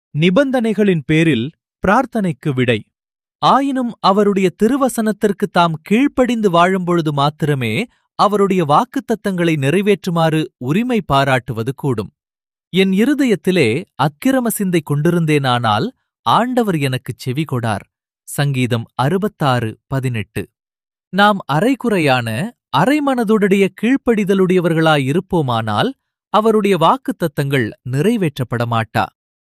நிபந்தனைகளின் பேரில் பிரார்த்தனைக்கு விடை ஆயினும் அவருடைய திருவசனத்திற்கு தாம் கீழ்ப்படிந்து வாழும்பொழுது மாத்திரமே அவருடைய வாக்குத்தத்தங்களை நிறைவேற்றுமாறு உரிமை பாராட்டுவது கூடும் என் இருதயத்திலே அக்கிரம சிந்தை கொண்டிருந்தேனானால் ஆண்டவர் எனக்குச் செவி கொடார் சங்கீதம் அறுபத்தாறு பதினெட்டு நாம் அரைகுறையான அரைமனதுடைய கீழ்ப்படிதலுடையவர்களாயிருப்போமானால் அவருடைய வாக்குத்தத்தங்கள் நிறைவேற்றப்பட மாட்டா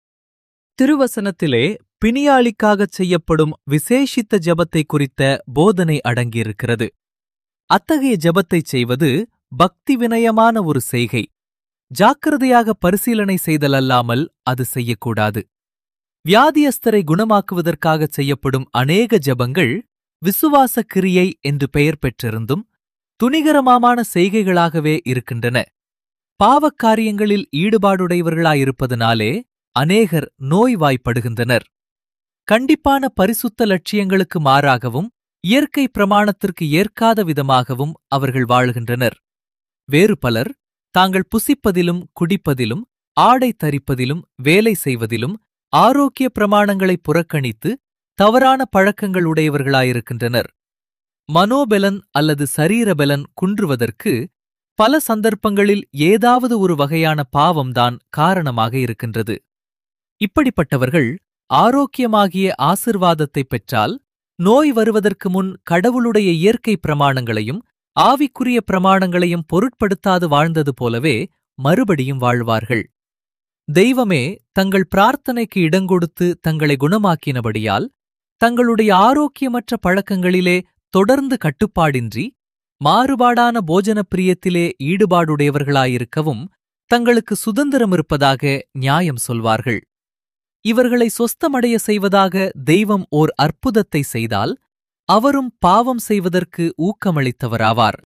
திருவசனத்திலே பிணியாளிக்காகச் செய்யப்படும் விசேஷித்த ஜெபத்தை குறித்த போதனை அடங்கியிருக்கிறது அத்தகைய ஜெபத்தைச் செய்வது பக்தி வினயமான ஒரு செய்கை ஜாக்கிரதையாக பரிசீலனை செய்தலல்லாமல் அது செய்யக்கூடாது வியாதியஸ்தரை குணமாக்குவதற்காகச் செய்யப்படும் அநேக ஜெபங்கள் விசுவாச கிரியை என்று பெயர் பெற்றிருந்தும் துணிகரமான செய்கைகளாகவே இருக்கின்றன பாவக்காரியங்களில் ஈடுபாடுடையவர்களாயிருப்பதனாலே அநேகர் நோய்வாய்ப்படுகின்றனர் கண்டிப்பான பரிசுத்த லட்சியங்களுக்கு மாறாகவும் இயற்கை பிரமாணத்திற்கு ஏற்காத விதமாகவும் அவர்கள் வாழுகின்றனர் வேறு பலர் தாங்கள் புசிப்பதிலும் குடிப்பதிலும் ஆடை தரிப்பதிலும் வேலை செய்வதிலும் ஆரோக்கிய பிரமாணங்களை புறக்கணித்து தவறான பழக்கங்கள் உடையவர்களாயிருக்கின்றனர் மனோபலன் அல்லது சரீரபலன் குன்றுவதற்கு பல சந்தர்ப்பங்களில் ஏதாவது ஒரு வகையான பாவம்தான் காரணமாக இருக்கின்றது இப்படிப்பட்டவர்கள் ஆரோக்கியமாகிய ஆசிர்வாதத்தை பெற்றால் நோய் வருவதற்கு முன் கடவுளுடைய இயற்கை பிரமாணங்களையும் ஆவிக்குரிய பிரமாணங்களையும் பொருட்படுத்தாது வாழ்ந்தது போலவே மறுபடியும் வாழ்வார்கள் தெய்வமே தங்கள் பிரார்த்தனைக்கு இடங்கொடுத்து தங்களை குணமாக்கினபடியால் தங்களுடைய ஆரோக்கியமற்ற பழக்கங்களிலே தொடர்ந்து கட்டுப்பாடின்றி மாறுபாடான போஜன பிரியத்திலே ஈடுபாடுடையவர்களாயிருக்கவும் தங்களுக்கு சுதந்திரம் இருப்பதாக நியாயம் சொல்வார்கள் இவர்களை சொஸ்தமடைய செய்வதாக தெய்வம் ஓர் அற்புதத்தை செய்தால் அவரும் பாவம் செய்வதற்கு ஊக்கமளித்தவராவார்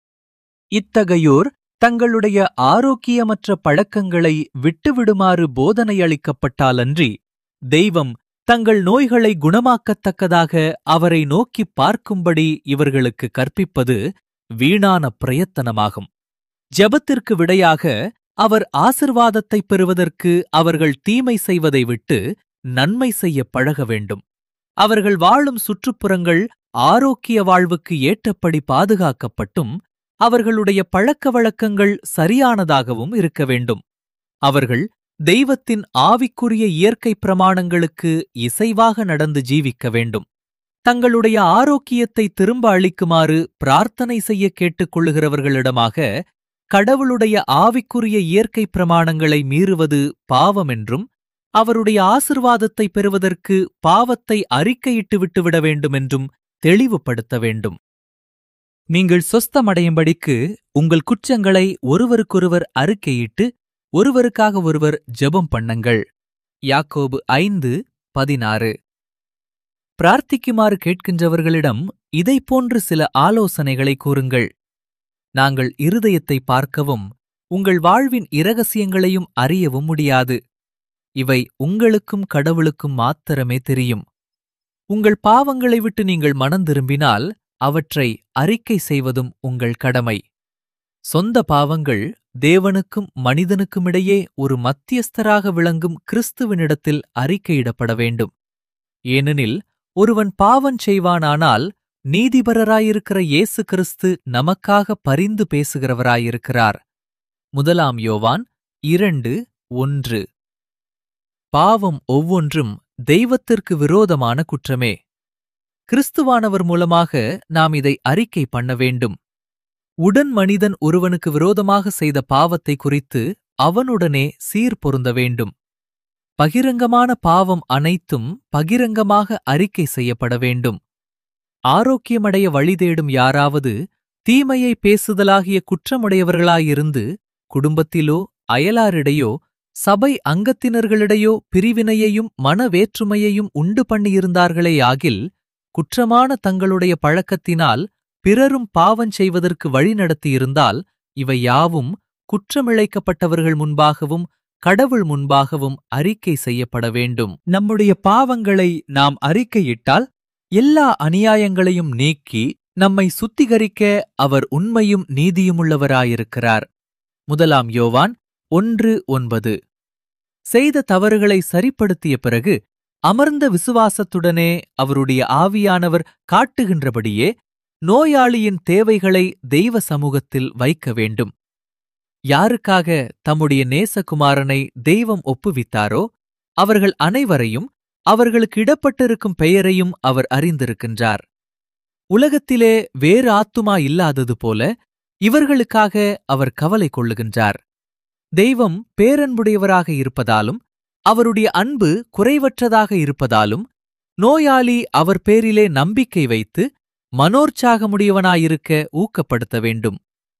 இத்தகையோர் தங்களுடைய ஆரோக்கியமற்ற பழக்கங்களை விட்டுவிடுமாறு போதனையளிக்கப்பட்டாலன்றி தெய்வம் தங்கள் நோய்களை குணமாக்கத்தக்கதாக அவரை நோக்கிப் பார்க்கும்படி இவர்களுக்கு கற்பிப்பது வீணான பிரயத்தனமாகும் ஜெபத்திற்கு விடையாக அவர் ஆசிர்வாதத்தைப் பெறுவதற்கு அவர்கள் தீமை செய்வதை விட்டு நன்மை செய்ய பழக வேண்டும் அவர்கள் வாழும் சுற்றுப்புறங்கள் ஆரோக்கிய வாழ்வுக்கு ஏற்றபடி பாதுகாக்கப்பட்டும் அவர்களுடைய பழக்க வழக்கங்கள் சரியானதாகவும் இருக்க வேண்டும் அவர்கள் தெய்வத்தின் ஆவிக்குரிய இயற்கை பிரமாணங்களுக்கு இசைவாக நடந்து ஜீவிக்க வேண்டும் தங்களுடைய ஆரோக்கியத்தை திரும்ப அளிக்குமாறு பிரார்த்தனை செய்ய கேட்டுக்கொள்ளுகிறவர்களிடமாக கடவுளுடைய ஆவிக்குரிய இயற்கை பிரமாணங்களை மீறுவது பாவமென்றும் அவருடைய ஆசிர்வாதத்தை பெறுவதற்கு பாவத்தை அறிக்கையிட்டு விட்டுவிட வேண்டுமென்றும் தெளிவுபடுத்த வேண்டும் நீங்கள் சொஸ்தமடையும்படிக்கு உங்கள் குற்றங்களை ஒருவருக்கொருவர் அறிக்கையிட்டு ஒருவருக்காக ஒருவர் ஜெபம் பண்ணுங்கள் யாக்கோபு ஐந்து பதினாறு பிரார்த்திக்குமாறு கேட்கின்றவர்களிடம் இதைப்போன்று சில ஆலோசனைகளை கூறுங்கள் நாங்கள் இருதயத்தை பார்க்கவும் உங்கள் வாழ்வின் இரகசியங்களையும் அறியவும் முடியாது இவை உங்களுக்கும் கடவுளுக்கும் மாத்திரமே தெரியும் உங்கள் பாவங்களை விட்டு நீங்கள் மனம் திரும்பினால் அவற்றை அறிக்கை செய்வதும் உங்கள் கடமை சொந்த பாவங்கள் தேவனுக்கும் மனிதனுக்குமிடையே ஒரு மத்தியஸ்தராக விளங்கும் கிறிஸ்துவனிடத்தில் அறிக்கையிடப்பட வேண்டும் ஏனெனில் ஒருவன் பாவம் செய்வானானால் நீதிபரராயிருக்கிற இயேசு கிறிஸ்து நமக்காக பரிந்து பேசுகிறவராயிருக்கிறார் முதலாம் யோவான் இரண்டு ஒன்று பாவம் ஒவ்வொன்றும் தெய்வத்திற்கு விரோதமான குற்றமே கிறிஸ்துவானவர் மூலமாக நாம் இதை அறிக்கை பண்ண வேண்டும் உடன் மனிதன் ஒருவனுக்கு விரோதமாக செய்த பாவத்தை குறித்து அவனுடனே சீர் பொருந்த வேண்டும் பகிரங்கமான பாவம் அனைத்தும் பகிரங்கமாக அறிக்கை செய்யப்பட வேண்டும் ஆரோக்கியமடைய வழி தேடும் யாராவது தீமையை பேசுதலாகிய குற்றமுடையவர்களாயிருந்து குடும்பத்திலோ அயலாரிடையோ சபை அங்கத்தினர்களிடையோ பிரிவினையையும் மனவேற்றுமையையும் உண்டு பண்ணியிருந்தார்களேயாகில் குற்றமான தங்களுடைய பழக்கத்தினால் பிறரும் பாவம் செய்வதற்கு வழி நடத்தியிருந்தால் இவை யாவும் குற்றமிழைக்கப்பட்டவர்கள் முன்பாகவும் கடவுள் முன்பாகவும் அறிக்கை செய்யப்பட வேண்டும் நம்முடைய பாவங்களை நாம் அறிக்கையிட்டால் எல்லா அநியாயங்களையும் நீக்கி நம்மை சுத்திகரிக்க அவர் உண்மையும் நீதியுமுள்ளவராயிருக்கிறார் முதலாம் யோவான் ஒன்று ஒன்பது செய்த தவறுகளை சரிப்படுத்திய பிறகு அமர்ந்த விசுவாசத்துடனே அவருடைய ஆவியானவர் காட்டுகின்றபடியே நோயாளியின் தேவைகளை தெய்வ சமூகத்தில் வைக்க வேண்டும் யாருக்காக தம்முடைய நேசகுமாரனை தெய்வம் ஒப்புவித்தாரோ அவர்கள் அனைவரையும் அவர்களுக்கு இடப்பட்டிருக்கும் பெயரையும் அவர் அறிந்திருக்கின்றார் உலகத்திலே வேறு ஆத்துமா இல்லாதது போல இவர்களுக்காக அவர் கவலை கொள்ளுகின்றார் தெய்வம் பேரன்புடையவராக இருப்பதாலும் அவருடைய அன்பு குறைவற்றதாக இருப்பதாலும் நோயாளி அவர் பேரிலே நம்பிக்கை வைத்து மனோற்சாகமுடையவனாயிருக்க ஊக்கப்படுத்த வேண்டும்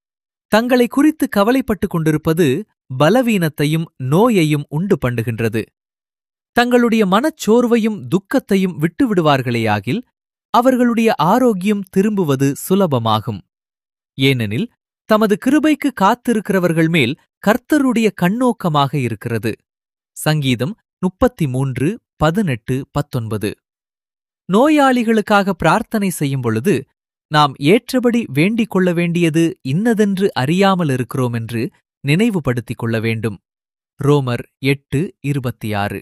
தங்களை குறித்து கவலைப்பட்டுக் கொண்டிருப்பது பலவீனத்தையும் நோயையும் உண்டு பண்ணுகின்றது தங்களுடைய மனச்சோர்வையும் துக்கத்தையும் விட்டுவிடுவார்களேயாகில் அவர்களுடைய ஆரோக்கியம் திரும்புவது சுலபமாகும் ஏனெனில் தமது கிருபைக்கு காத்திருக்கிறவர்கள் மேல் கர்த்தருடைய கண்ணோக்கமாக இருக்கிறது சங்கீதம் முப்பத்தி மூன்று பதினெட்டு பத்தொன்பது நோயாளிகளுக்காக பிரார்த்தனை செய்யும் பொழுது நாம் ஏற்றபடி வேண்டிக் கொள்ள வேண்டியது இன்னதென்று அறியாமல் இருக்கிறோம் என்று நினைவுபடுத்திக் கொள்ள வேண்டும் ரோமர் எட்டு இருபத்தி ஆறு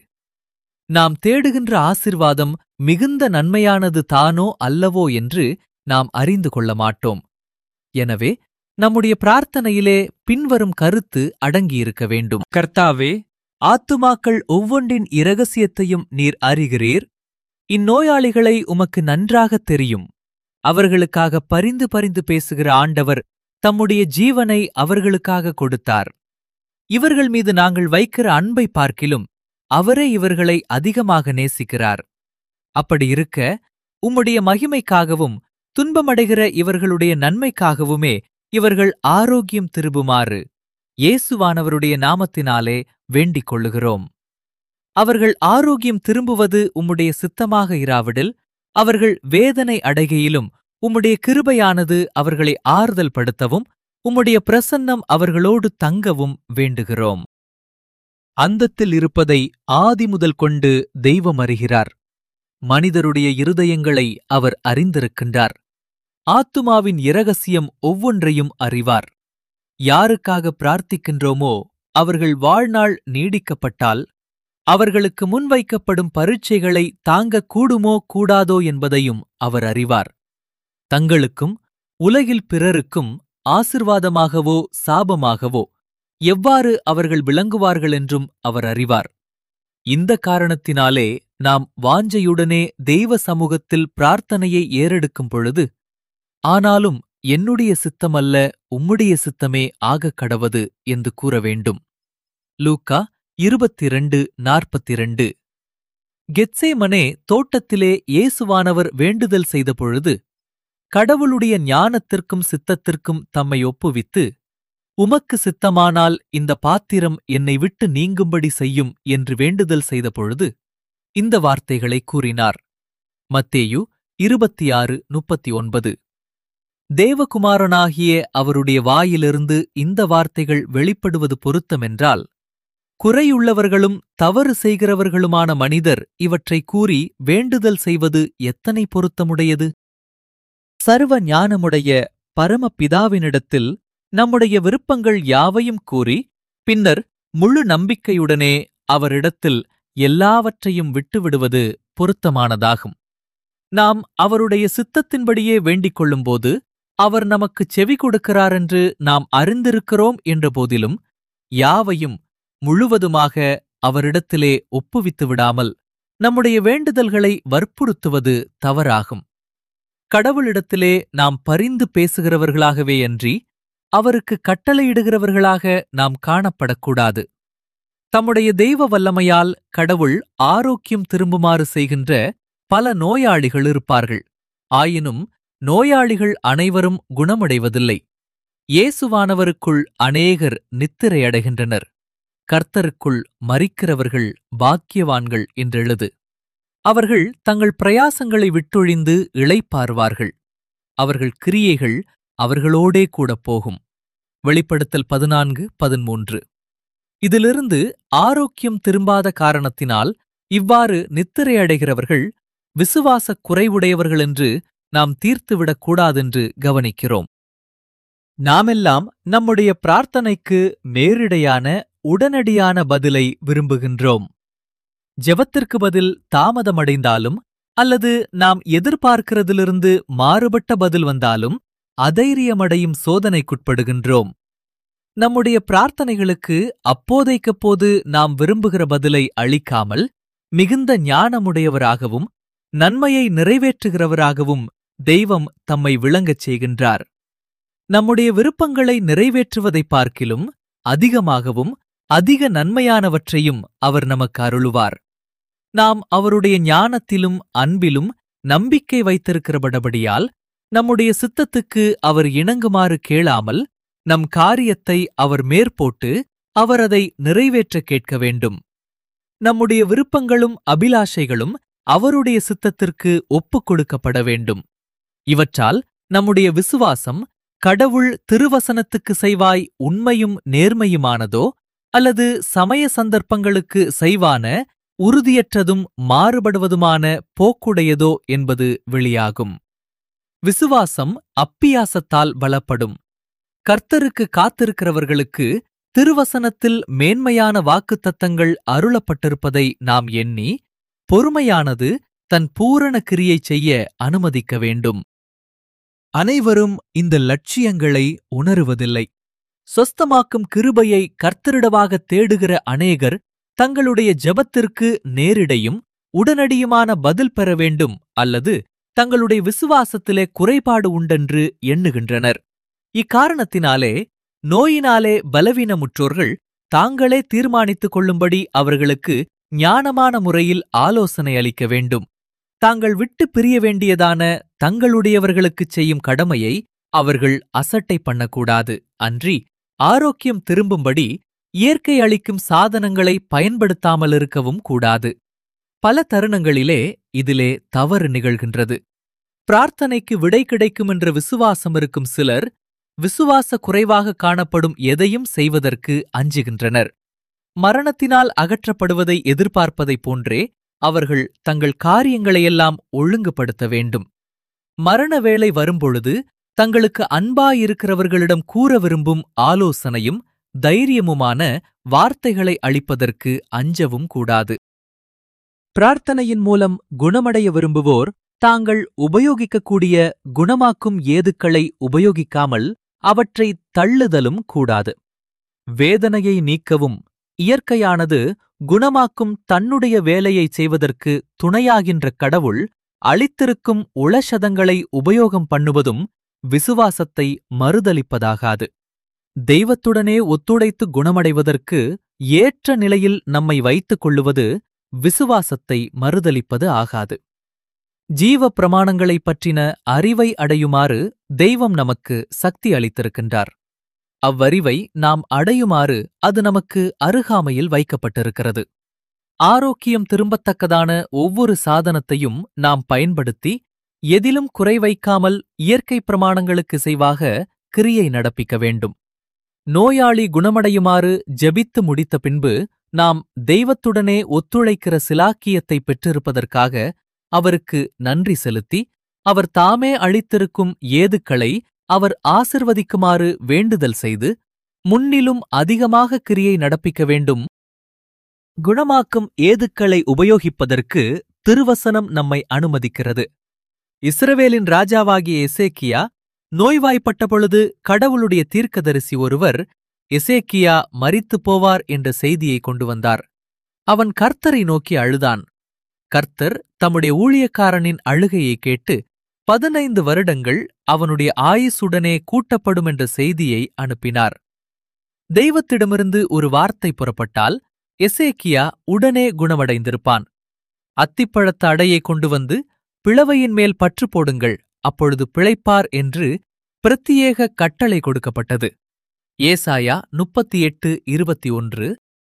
நாம் தேடுகின்ற ஆசிர்வாதம் மிகுந்த நன்மையானது தானோ அல்லவோ என்று நாம் அறிந்து கொள்ள மாட்டோம் எனவே நம்முடைய பிரார்த்தனையிலே பின்வரும் கருத்து அடங்கியிருக்க வேண்டும் கர்த்தாவே ஆத்துமாக்கள் ஒவ்வொன்றின் இரகசியத்தையும் நீர் அறிகிறீர் இந்நோயாளிகளை உமக்கு நன்றாகத் தெரியும் அவர்களுக்காக பரிந்து பரிந்து பேசுகிற ஆண்டவர் தம்முடைய ஜீவனை அவர்களுக்காக கொடுத்தார் இவர்கள் மீது நாங்கள் வைக்கிற அன்பை பார்க்கிலும் அவரே இவர்களை அதிகமாக நேசிக்கிறார் அப்படி இருக்க உம்முடைய மகிமைக்காகவும் துன்பமடைகிற இவர்களுடைய நன்மைக்காகவுமே இவர்கள் ஆரோக்கியம் திரும்புமாறு இயேசுவானவருடைய நாமத்தினாலே வேண்டிக் கொள்ளுகிறோம் அவர்கள் ஆரோக்கியம் திரும்புவது உம்முடைய சித்தமாக இராவிடில் அவர்கள் வேதனை அடைகையிலும் உம்முடைய கிருபையானது அவர்களை ஆறுதல் படுத்தவும் உம்முடைய பிரசன்னம் அவர்களோடு தங்கவும் வேண்டுகிறோம் அந்தத்தில் இருப்பதை ஆதி முதல் கொண்டு தெய்வம் அறிகிறார் மனிதருடைய இருதயங்களை அவர் அறிந்திருக்கின்றார் ஆத்துமாவின் இரகசியம் ஒவ்வொன்றையும் அறிவார் யாருக்காக பிரார்த்திக்கின்றோமோ அவர்கள் வாழ்நாள் நீடிக்கப்பட்டால் அவர்களுக்கு முன்வைக்கப்படும் பரீட்சைகளை தாங்கக் கூடுமோ கூடாதோ என்பதையும் அவர் அறிவார் தங்களுக்கும் உலகில் பிறருக்கும் ஆசிர்வாதமாகவோ சாபமாகவோ எவ்வாறு அவர்கள் விளங்குவார்கள் என்றும் அவர் அறிவார் இந்த காரணத்தினாலே நாம் வாஞ்சையுடனே தெய்வ சமூகத்தில் பிரார்த்தனையை ஏறெடுக்கும் பொழுது ஆனாலும் என்னுடைய சித்தமல்ல உம்முடைய சித்தமே ஆகக் கடவது என்று கூற வேண்டும் லூக்கா இருபத்திரண்டு நாற்பத்திரண்டு கெத்சேமனே தோட்டத்திலே இயேசுவானவர் வேண்டுதல் செய்த பொழுது கடவுளுடைய ஞானத்திற்கும் சித்தத்திற்கும் தம்மை ஒப்புவித்து உமக்கு சித்தமானால் இந்த பாத்திரம் என்னை விட்டு நீங்கும்படி செய்யும் என்று வேண்டுதல் செய்த பொழுது இந்த வார்த்தைகளை கூறினார் மத்தேயு இருபத்தி ஆறு முப்பத்தி ஒன்பது தேவகுமாரனாகிய அவருடைய வாயிலிருந்து இந்த வார்த்தைகள் வெளிப்படுவது பொருத்தமென்றால் குறையுள்ளவர்களும் தவறு செய்கிறவர்களுமான மனிதர் இவற்றை கூறி வேண்டுதல் செய்வது எத்தனை பொருத்தமுடையது சர்வ ஞானமுடைய பரமபிதாவினிடத்தில் நம்முடைய விருப்பங்கள் யாவையும் கூறி பின்னர் முழு நம்பிக்கையுடனே அவரிடத்தில் எல்லாவற்றையும் விட்டுவிடுவது பொருத்தமானதாகும் நாம் அவருடைய சித்தத்தின்படியே வேண்டிக் கொள்ளும்போது அவர் நமக்குச் செவி கொடுக்கிறாரென்று நாம் அறிந்திருக்கிறோம் என்ற போதிலும் யாவையும் முழுவதுமாக அவரிடத்திலே ஒப்புவித்து விடாமல் நம்முடைய வேண்டுதல்களை வற்புறுத்துவது தவறாகும் கடவுளிடத்திலே நாம் பரிந்து பேசுகிறவர்களாகவே அன்றி அவருக்கு கட்டளையிடுகிறவர்களாக நாம் காணப்படக்கூடாது தம்முடைய தெய்வ வல்லமையால் கடவுள் ஆரோக்கியம் திரும்புமாறு செய்கின்ற பல நோயாளிகள் இருப்பார்கள் ஆயினும் நோயாளிகள் அனைவரும் குணமடைவதில்லை இயேசுவானவருக்குள் அநேகர் நித்திரையடைகின்றனர் கர்த்தருக்குள் மறிக்கிறவர்கள் பாக்கியவான்கள் என்றெழுது அவர்கள் தங்கள் பிரயாசங்களை விட்டொழிந்து இளைப்பார்வார்கள் அவர்கள் கிரியைகள் அவர்களோடே கூடப் போகும் வெளிப்படுத்தல் பதினான்கு பதிமூன்று இதிலிருந்து ஆரோக்கியம் திரும்பாத காரணத்தினால் இவ்வாறு நித்திரையடைகிறவர்கள் விசுவாசக் குறைவுடையவர்கள் என்று நாம் தீர்த்துவிடக் கூடாதென்று கவனிக்கிறோம் நாமெல்லாம் நம்முடைய பிரார்த்தனைக்கு நேரிடையான உடனடியான பதிலை விரும்புகின்றோம் ஜெபத்திற்கு பதில் தாமதமடைந்தாலும் அல்லது நாம் எதிர்பார்க்கிறதிலிருந்து மாறுபட்ட பதில் வந்தாலும் அதைரியமடையும் சோதனைக்குட்படுகின்றோம் நம்முடைய பிரார்த்தனைகளுக்கு அப்போதைக்கப்போது நாம் விரும்புகிற பதிலை அளிக்காமல் மிகுந்த ஞானமுடையவராகவும் நன்மையை நிறைவேற்றுகிறவராகவும் தெய்வம் தம்மை விளங்கச் செய்கின்றார் நம்முடைய விருப்பங்களை நிறைவேற்றுவதைப் பார்க்கிலும் அதிகமாகவும் அதிக நன்மையானவற்றையும் அவர் நமக்கு அருளுவார் நாம் அவருடைய ஞானத்திலும் அன்பிலும் நம்பிக்கை வைத்திருக்கிறபடியால் நம்முடைய சித்தத்துக்கு அவர் இணங்குமாறு கேளாமல் நம் காரியத்தை அவர் மேற்போட்டு அவர் அதை நிறைவேற்றக் கேட்க வேண்டும் நம்முடைய விருப்பங்களும் அபிலாஷைகளும் அவருடைய சித்தத்திற்கு ஒப்புக் கொடுக்கப்பட வேண்டும் இவற்றால் நம்முடைய விசுவாசம் கடவுள் திருவசனத்துக்கு செய்வாய் உண்மையும் நேர்மையுமானதோ அல்லது சமய சந்தர்ப்பங்களுக்கு செய்வான உறுதியற்றதும் மாறுபடுவதுமான போக்குடையதோ என்பது வெளியாகும் விசுவாசம் அப்பியாசத்தால் பலப்படும் கர்த்தருக்கு காத்திருக்கிறவர்களுக்கு திருவசனத்தில் மேன்மையான வாக்குத்தத்தங்கள் அருளப்பட்டிருப்பதை நாம் எண்ணி பொறுமையானது தன் பூரண கிரியை செய்ய அனுமதிக்க வேண்டும் அனைவரும் இந்த லட்சியங்களை உணருவதில்லை சொஸ்தமாக்கும் கிருபையை கர்த்தரிடமாக தேடுகிற அநேகர் தங்களுடைய ஜெபத்திற்கு நேரிடையும் உடனடியுமான பதில் பெற வேண்டும் அல்லது தங்களுடைய விசுவாசத்திலே குறைபாடு உண்டென்று எண்ணுகின்றனர் இக்காரணத்தினாலே நோயினாலே பலவீனமுற்றோர்கள் தாங்களே தீர்மானித்துக் கொள்ளும்படி அவர்களுக்கு ஞானமான முறையில் ஆலோசனை அளிக்க வேண்டும் தாங்கள் விட்டு பிரிய வேண்டியதான தங்களுடையவர்களுக்குச் செய்யும் கடமையை அவர்கள் அசட்டை பண்ணக்கூடாது அன்றி ஆரோக்கியம் திரும்பும்படி இயற்கை அளிக்கும் சாதனங்களை பயன்படுத்தாமல் இருக்கவும் கூடாது பல தருணங்களிலே இதிலே தவறு நிகழ்கின்றது பிரார்த்தனைக்கு விடை கிடைக்கும் என்ற விசுவாசம் இருக்கும் சிலர் விசுவாச குறைவாக காணப்படும் எதையும் செய்வதற்கு அஞ்சுகின்றனர் மரணத்தினால் அகற்றப்படுவதை எதிர்பார்ப்பதைப் போன்றே அவர்கள் தங்கள் காரியங்களையெல்லாம் ஒழுங்குபடுத்த வேண்டும் மரண வேளை வரும்பொழுது தங்களுக்கு அன்பாயிருக்கிறவர்களிடம் கூற விரும்பும் ஆலோசனையும் தைரியமுமான வார்த்தைகளை அளிப்பதற்கு அஞ்சவும் கூடாது பிரார்த்தனையின் மூலம் குணமடைய விரும்புவோர் தாங்கள் உபயோகிக்கக்கூடிய குணமாக்கும் ஏதுக்களை உபயோகிக்காமல் அவற்றை தள்ளுதலும் கூடாது வேதனையை நீக்கவும் இயற்கையானது குணமாக்கும் தன்னுடைய வேலையைச் செய்வதற்கு துணையாகின்ற கடவுள் அளித்திருக்கும் உளசதங்களை உபயோகம் பண்ணுவதும் விசுவாசத்தை மறுதலிப்பதாகாது தெய்வத்துடனே ஒத்துழைத்து குணமடைவதற்கு ஏற்ற நிலையில் நம்மை வைத்துக் கொள்ளுவது விசுவாசத்தை மறுதலிப்பது ஆகாது ஜீவ பிரமாணங்களைப் பற்றின அறிவை அடையுமாறு தெய்வம் நமக்கு சக்தி அளித்திருக்கின்றார் அவ்வறிவை நாம் அடையுமாறு அது நமக்கு அருகாமையில் வைக்கப்பட்டிருக்கிறது ஆரோக்கியம் திரும்பத்தக்கதான ஒவ்வொரு சாதனத்தையும் நாம் பயன்படுத்தி எதிலும் குறை வைக்காமல் இயற்கை பிரமாணங்களுக்கு செய்வாக கிரியை நடப்பிக்க வேண்டும் நோயாளி குணமடையுமாறு ஜெபித்து முடித்த பின்பு நாம் தெய்வத்துடனே ஒத்துழைக்கிற சிலாக்கியத்தை பெற்றிருப்பதற்காக அவருக்கு நன்றி செலுத்தி அவர் தாமே அளித்திருக்கும் ஏதுக்களை அவர் ஆசிர்வதிக்குமாறு வேண்டுதல் செய்து முன்னிலும் அதிகமாக கிரியை நடப்பிக்க வேண்டும் குணமாக்கும் ஏதுக்களை உபயோகிப்பதற்கு திருவசனம் நம்மை அனுமதிக்கிறது இஸ்ரவேலின் ராஜாவாகிய எசேக்கியா நோய்வாய்ப்பட்ட பொழுது கடவுளுடைய தீர்க்கதரிசி ஒருவர் எசேக்கியா மரித்துப் போவார் என்ற செய்தியை கொண்டு வந்தார் அவன் கர்த்தரை நோக்கி அழுதான் கர்த்தர் தம்முடைய ஊழியக்காரனின் அழுகையை கேட்டு பதினைந்து வருடங்கள் அவனுடைய ஆயுசுடனே கூட்டப்படும் என்ற செய்தியை அனுப்பினார் தெய்வத்திடமிருந்து ஒரு வார்த்தை புறப்பட்டால் எசேக்கியா உடனே குணமடைந்திருப்பான் அத்திப்பழத்த அடையை கொண்டு வந்து பிளவையின் மேல் பற்று போடுங்கள் அப்பொழுது பிழைப்பார் என்று பிரத்தியேக கட்டளை கொடுக்கப்பட்டது ஏசாயா முப்பத்தி எட்டு இருபத்தி ஒன்று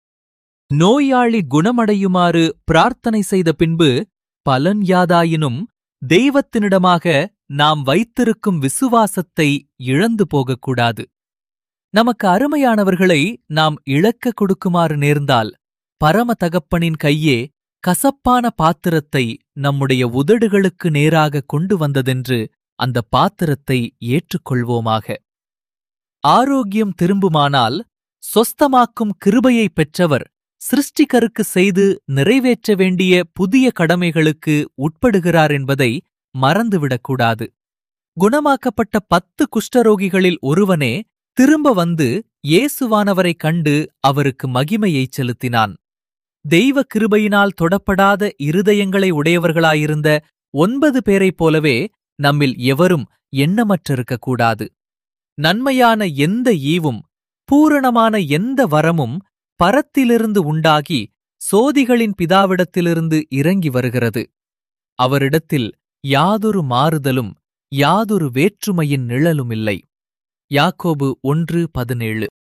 நோயாளி குணமடையுமாறு பிரார்த்தனை செய்த பின்பு பலன் யாதாயினும் தெய்வத்தினிடமாக நாம் வைத்திருக்கும் விசுவாசத்தை இழந்து போகக்கூடாது நமக்கு அருமையானவர்களை நாம் இழக்க கொடுக்குமாறு நேர்ந்தால் பரம தகப்பனின் கையே கசப்பான பாத்திரத்தை நம்முடைய உதடுகளுக்கு நேராக கொண்டு வந்ததென்று அந்த பாத்திரத்தை ஏற்றுக்கொள்வோமாக ஆரோக்கியம் திரும்புமானால் சொஸ்தமாக்கும் கிருபையை பெற்றவர் சிருஷ்டிகருக்கு செய்து நிறைவேற்ற வேண்டிய புதிய கடமைகளுக்கு உட்படுகிறார் என்பதை மறந்துவிடக்கூடாது குணமாக்கப்பட்ட பத்து குஷ்டரோகிகளில் ஒருவனே திரும்ப வந்து இயேசுவானவரைக் கண்டு அவருக்கு மகிமையைச் செலுத்தினான் தெய்வ கிருபையினால் தொடப்படாத இருதயங்களை உடையவர்களாயிருந்த ஒன்பது பேரைப் போலவே நம்மில் எவரும் எண்ணமற்றிருக்கக்கூடாது நன்மையான எந்த ஈவும் பூரணமான எந்த வரமும் பரத்திலிருந்து உண்டாகி சோதிகளின் பிதாவிடத்திலிருந்து இறங்கி வருகிறது அவரிடத்தில் யாதொரு மாறுதலும் யாதொரு வேற்றுமையின் நிழலுமில்லை யாக்கோபு ஒன்று பதினேழு